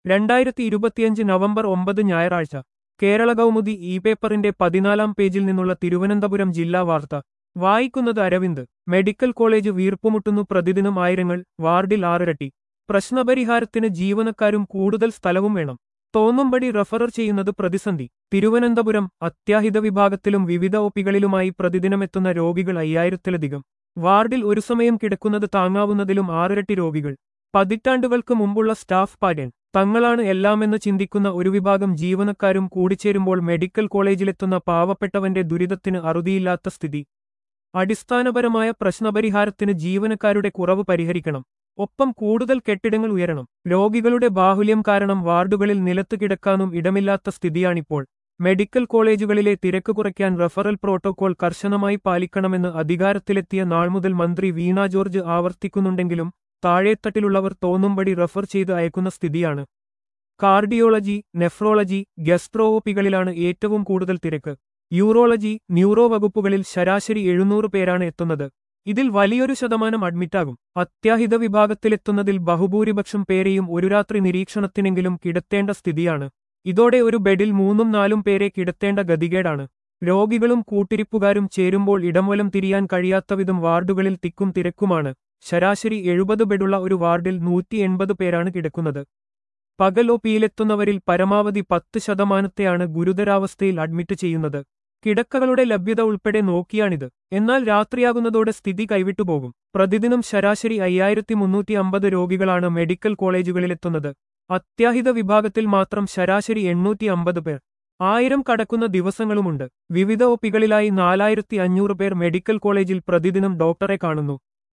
രണ്ടായിരത്തി ഇരുപത്തിയഞ്ച് നവംബർ ഒമ്പത് ഞായറാഴ്ച കേരള കൗമുദി ഇ പേപ്പറിന്റെ പതിനാലാം പേജിൽ നിന്നുള്ള തിരുവനന്തപുരം ജില്ലാ വാർത്ത വായിക്കുന്നത് അരവിന്ദ് മെഡിക്കൽ കോളേജ് വീർപ്പുമുട്ടുന്നു പ്രതിദിനം ആയിരങ്ങൾ വാർഡിൽ ആറിരട്ടി പ്രശ്നപരിഹാരത്തിന് ജീവനക്കാരും കൂടുതൽ സ്ഥലവും വേണം തോന്നുംപടി റഫറർ ചെയ്യുന്നത് പ്രതിസന്ധി തിരുവനന്തപുരം അത്യാഹിത വിഭാഗത്തിലും വിവിധ ഒപ്പികളിലുമായി പ്രതിദിനമെത്തുന്ന രോഗികൾ അയ്യായിരത്തിലധികം വാർഡിൽ ഒരു സമയം കിടക്കുന്നത് താങ്ങാവുന്നതിലും ആറിരട്ടി രോഗികൾ പതിറ്റാണ്ടുകൾക്ക് മുമ്പുള്ള സ്റ്റാഫ് പാറ്റേൺ തങ്ങളാണ് എല്ലാമെന്ന് ചിന്തിക്കുന്ന ഒരു വിഭാഗം ജീവനക്കാരും കൂടിച്ചേരുമ്പോൾ മെഡിക്കൽ കോളേജിലെത്തുന്ന പാവപ്പെട്ടവന്റെ ദുരിതത്തിന് അറുതിയില്ലാത്ത സ്ഥിതി അടിസ്ഥാനപരമായ പ്രശ്നപരിഹാരത്തിന് ജീവനക്കാരുടെ കുറവ് പരിഹരിക്കണം ഒപ്പം കൂടുതൽ കെട്ടിടങ്ങൾ ഉയരണം രോഗികളുടെ ബാഹുല്യം കാരണം വാർഡുകളിൽ നിലത്ത് കിടക്കാനും ഇടമില്ലാത്ത സ്ഥിതിയാണിപ്പോൾ മെഡിക്കൽ കോളേജുകളിലെ തിരക്ക് കുറയ്ക്കാൻ റഫറൽ പ്രോട്ടോകോൾ കർശനമായി പാലിക്കണമെന്ന് അധികാരത്തിലെത്തിയ നാൾ മുതൽ മന്ത്രി വീണ ജോർജ് ആവർത്തിക്കുന്നുണ്ടെങ്കിലും താഴേത്തട്ടിലുള്ളവർ തോന്നുംപടി റഫർ ചെയ്ത് അയക്കുന്ന സ്ഥിതിയാണ് കാർഡിയോളജി നെഫ്രോളജി ഗസ്ട്രോഒപികളിലാണ് ഏറ്റവും കൂടുതൽ തിരക്ക് യൂറോളജി ന്യൂറോ വകുപ്പുകളിൽ ശരാശരി എഴുന്നൂറ് പേരാണ് എത്തുന്നത് ഇതിൽ വലിയൊരു ശതമാനം അഡ്മിറ്റാകും അത്യാഹിത വിഭാഗത്തിലെത്തുന്നതിൽ ബഹുഭൂരിപക്ഷം പേരെയും ഒരു രാത്രി നിരീക്ഷണത്തിനെങ്കിലും കിടത്തേണ്ട സ്ഥിതിയാണ് ഇതോടെ ഒരു ബെഡിൽ മൂന്നും നാലും പേരെ കിടത്തേണ്ട ഗതികേടാണ് രോഗികളും കൂട്ടിരിപ്പുകാരും ചേരുമ്പോൾ ഇടംവലം തിരിയാൻ കഴിയാത്തവിധം വാർഡുകളിൽ തിക്കും തിരക്കുമാണ് ശരാശരി എഴുപത് ബെഡുള്ള ഒരു വാർഡിൽ നൂറ്റി എൺപത് പേരാണ് കിടക്കുന്നത് പകൽ ഒപിയിലെത്തുന്നവരിൽ പരമാവധി പത്ത് ശതമാനത്തെയാണ് ഗുരുതരാവസ്ഥയിൽ അഡ്മിറ്റ് ചെയ്യുന്നത് കിടക്കകളുടെ ലഭ്യത ഉൾപ്പെടെ നോക്കിയാണിത് എന്നാൽ രാത്രിയാകുന്നതോടെ സ്ഥിതി കൈവിട്ടുപോകും പ്രതിദിനം ശരാശരി അയ്യായിരത്തി മുന്നൂറ്റി അമ്പത് രോഗികളാണ് മെഡിക്കൽ കോളേജുകളിലെത്തുന്നത് അത്യാഹിത വിഭാഗത്തിൽ മാത്രം ശരാശരി എണ്ണൂറ്റി അമ്പത് പേർ ആയിരം കടക്കുന്ന ദിവസങ്ങളുമുണ്ട് വിവിധ ഒപ്പികളിലായി നാലായിരത്തി അഞ്ഞൂറ് പേർ മെഡിക്കൽ കോളേജിൽ പ്രതിദിനം ഡോക്ടറെ കാണുന്നു